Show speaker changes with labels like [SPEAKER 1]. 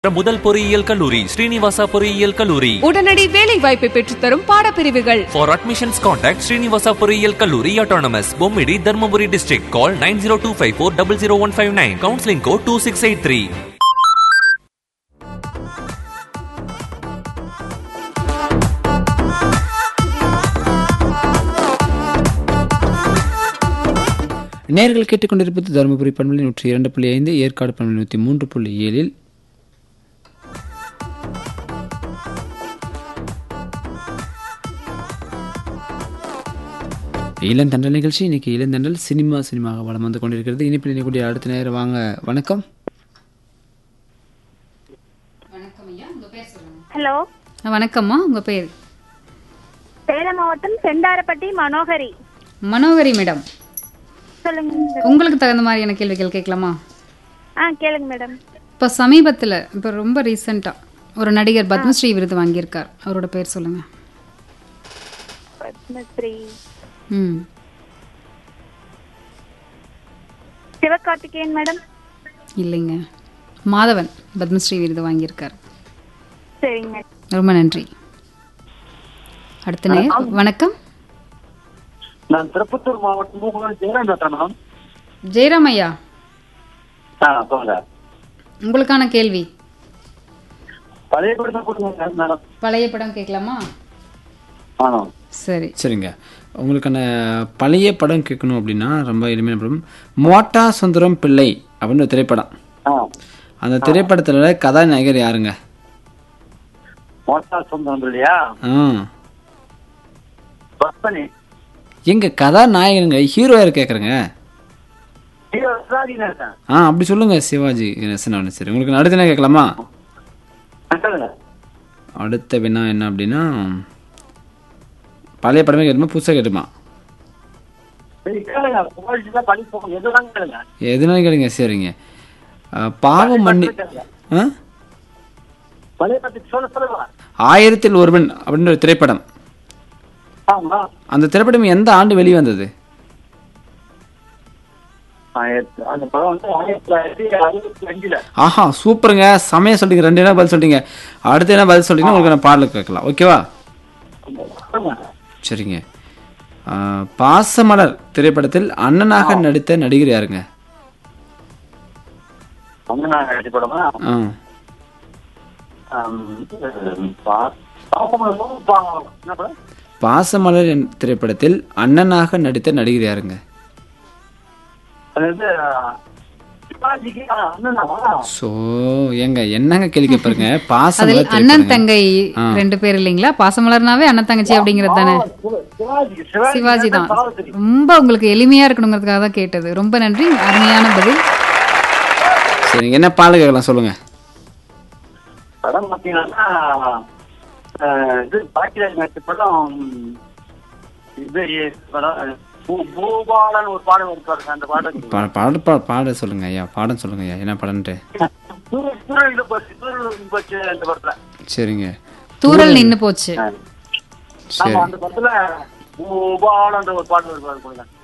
[SPEAKER 1] முதல் பொறியியல் கல்லூரி ஸ்ரீனிவாசா பொறியியல் கல்லூரி
[SPEAKER 2] உடனடி வேலை வாய்ப்பை பெற்றுத்தரும் பாடப்பிரிவுகள்
[SPEAKER 1] For admissions, contact Srinivasa பொறியியல் கல்லூரி autonomous Bommidi Dharmapuri district. Call 90254 Counseling code 2683.
[SPEAKER 3] நேர்கள் கேட்டுக்கொண்டிருப்பது தருமபுரி பண்பலை நூற்றி இரண்டு புள்ளி ஐந்து ஏற்காடு பண்பலை நூற்றி மூன்று புள்ளி ஏழில் இளந்தண்டல் நிகழ்ச்சி இன்னைக்கு இளந்தண்டல் சினிமா சினிமாக வளம் வந்து கொண்டிருக்கிறது இனிப்பில் இணைக்கூடிய அடுத்த நேரம் வாங்க வணக்கம்
[SPEAKER 4] ஹலோ
[SPEAKER 5] வணக்கம்மா உங்க பேர்
[SPEAKER 4] சேலம் மாவட்டம் செந்தாரப்பட்டி மனோகரி
[SPEAKER 5] மனோகரி மேடம்
[SPEAKER 4] சொல்லுங்க மேடம்.
[SPEAKER 5] உங்களுக்கு தகுந்த மாதிரியான கேள்விகள் கேட்கலாமா
[SPEAKER 4] ஆ கேளுங்க மேடம்
[SPEAKER 5] இப்போ சமீபத்தில் இப்போ ரொம்ப ரீசெண்டாக ஒரு நடிகர் பத்மஸ்ரீ விருது வாங்கியிருக்கார் அவரோட பேர் சொல்லுங்க
[SPEAKER 4] பத்மஸ்ரீ
[SPEAKER 5] ம்
[SPEAKER 4] சிவகார்த்திகேயன் மேடம்
[SPEAKER 5] இல்லைங்க மாதவன் பத்மஸ்ரீ விருது வாங்கியிருக்கார்
[SPEAKER 4] சரிங்க
[SPEAKER 5] ரொம்ப நன்றி அடுத்த நேர் வணக்கம்
[SPEAKER 6] நான் திருப்பத்தூர் மாவட்டம் மூக்குமன் ஜெயராம் பேசுறேன் மேடம்
[SPEAKER 5] ஜெயராம் ஐயா
[SPEAKER 6] ஆ சொல்லுங்க
[SPEAKER 5] உங்களுக்கான கேள்வி
[SPEAKER 6] பழைய படத்தை கொடுங்க மேடம்
[SPEAKER 5] பழைய படம் கேட்கலாமா
[SPEAKER 6] ஆ
[SPEAKER 5] சரி
[SPEAKER 3] சரிங்க உங்களுக்கான பழைய படம் கேட்கணும் அப்படின்னா ரொம்ப எளிமையான படம் மோட்டா சுந்தரம் பிள்ளை அப்படின்னு ஒரு திரைப்படம்
[SPEAKER 6] ஆ
[SPEAKER 3] அந்த திரைப்படத்தில் கதாநாயகர் யாருங்க
[SPEAKER 6] மோட்டா சொந்தம் இல்லையா
[SPEAKER 3] ஆ
[SPEAKER 6] பத்மனி
[SPEAKER 3] எங்க கதாநாயகனுங்க ஹீரோ யார் கேட்குறேங்க
[SPEAKER 6] ஹீரோ சிவாஜி கணேசன்
[SPEAKER 3] ஆ அப்படி சொல்லுங்க சிவாஜி கணேசன் அவனு சரி உங்களுக்கு அடுத்த என்ன கேட்கலாமா
[SPEAKER 6] சொல்லுங்க
[SPEAKER 3] அடுத்த வினா என்ன அப்படின்னா பழைய படமே கேட்டுமா புதுசாக கேட்டுமா
[SPEAKER 6] சரி கேளுங்க புகழ்ச்சி தான் படிப்போம் எதுதான் கேளுங்க
[SPEAKER 3] எதுனாலும் கேளுங்க சரிங்க ஆ, பாவம் மன்னி ஆ
[SPEAKER 6] பழைய படத்தை சொல்ல சொல்லுங்க
[SPEAKER 3] ஆயிரத்தில் ஒருவன் அப்படின்ற ஒரு திரைப்படம்
[SPEAKER 6] ஆமா
[SPEAKER 3] அந்த திரைப்படம் எந்த ஆண்டு வெளிவந்தது
[SPEAKER 6] ஆயிரத்தி அந்த படம் வந்து ஆயிரத்தி தொள்ளாயிரத்தி அறுபத்தி அஞ்சுல
[SPEAKER 3] ஆஹா சூப்பருங்க செமையா சொல்றீங்க ரெண்டு என்ன பதில் சொல்றீங்க அடுத்து என்ன பதில் சொல்றீங்கன்னா உங்களுக்கு நான் பாடல் கேட்கலாம் ஓகேவா
[SPEAKER 6] சொல்லுங்க
[SPEAKER 3] சரிங்க ஆ, பாசமலர் திரைப்படத்தில் அண்ணனாக நடித்த நடிகர் யாருங்க
[SPEAKER 6] வந்து நான் எழுதி படமா
[SPEAKER 3] ஆ
[SPEAKER 6] ஆம், பா- பாப்பமலர் பா- என்ன படம்
[SPEAKER 3] பாசமலர் என் திரைப்படத்தில் அண்ணனாக நடித்த நடிகர் யாருங்க
[SPEAKER 6] அது வந்து சிவாஜிக்கு ஆ, அண்ணனாவா
[SPEAKER 3] ஸோ ஏங்க என்னங்க கேள்வி பாருங்க
[SPEAKER 5] அதில்
[SPEAKER 3] பாசமலர்
[SPEAKER 5] அண்ணன்
[SPEAKER 3] திரைப்படங்க.
[SPEAKER 5] தங்கை
[SPEAKER 3] ஆ.
[SPEAKER 5] ரெண்டு பேர் இல்லைங்களா பாசமலர்னாவே அண்ணன் தங்கச்சி அப்படிங்கிறது தானே
[SPEAKER 6] சிவாஜி
[SPEAKER 5] சிவாஜி தான்
[SPEAKER 6] சாவித்திரி.
[SPEAKER 5] ரொம்ப உங்களுக்கு எளிமையா இருக்கணுங்கிறதுக்காக தான் கேட்டது ரொம்ப நன்றி அருமையான பதில்
[SPEAKER 3] சரிங்க என்ன பாடல் கேட்கலாம் சொல்லுங்க
[SPEAKER 6] படம் பார்த்தீங்கன்னா அஹ், இது பாக்கியராஜ் நடிச்ச படம் இது படம் பூ- பூபாலன் ஒரு பாடம் இருப்பாரு அந்த பாடம்
[SPEAKER 3] பா பாட பா பாட சொல்லுங்க ஐயா பாடம் சொல்லுங்க ஐயா என்ன படம்ன்ட்டு
[SPEAKER 6] சூழல் சூழல் இது போச்சு சூழல் போச்சு அந்த படத்துல
[SPEAKER 3] சரிங்க
[SPEAKER 5] தூரல் நின்னு போச்சு
[SPEAKER 3] சரி
[SPEAKER 6] ஆமா அந்த படத்துல பூபாலன்ற ஒரு பாடம் இருப்பாரு கொடுங்க